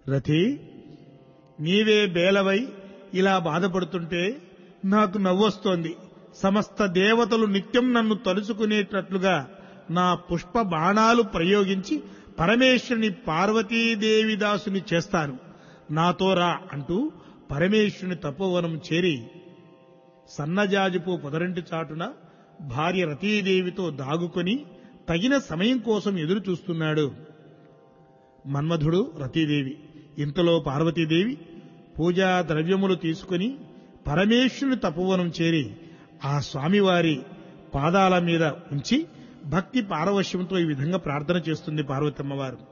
రథి నీవే బేలవై ఇలా బాధపడుతుంటే నాకు నవ్వొస్తోంది సమస్త దేవతలు నిత్యం నన్ను తలుచుకునేటట్లుగా నా పుష్ప బాణాలు ప్రయోగించి పరమేశ్వరుని పార్వతీదేవిదాసుని చేస్తాను నాతో రా అంటూ పరమేశ్వరుని తపోవనం చేరి సన్నజాజుపు పొదరింటి చాటున భార్య రతీదేవితో దాగుకొని తగిన సమయం కోసం ఎదురు చూస్తున్నాడు మన్మధుడు రతీదేవి ఇంతలో పార్వతీదేవి పూజా ద్రవ్యములు తీసుకుని పరమేశ్వరుని తపోవనం చేరి ఆ స్వామివారి పాదాల మీద ఉంచి భక్తి పారవశ్యంతో ఈ విధంగా ప్రార్థన చేస్తుంది పార్వతమ్మవారు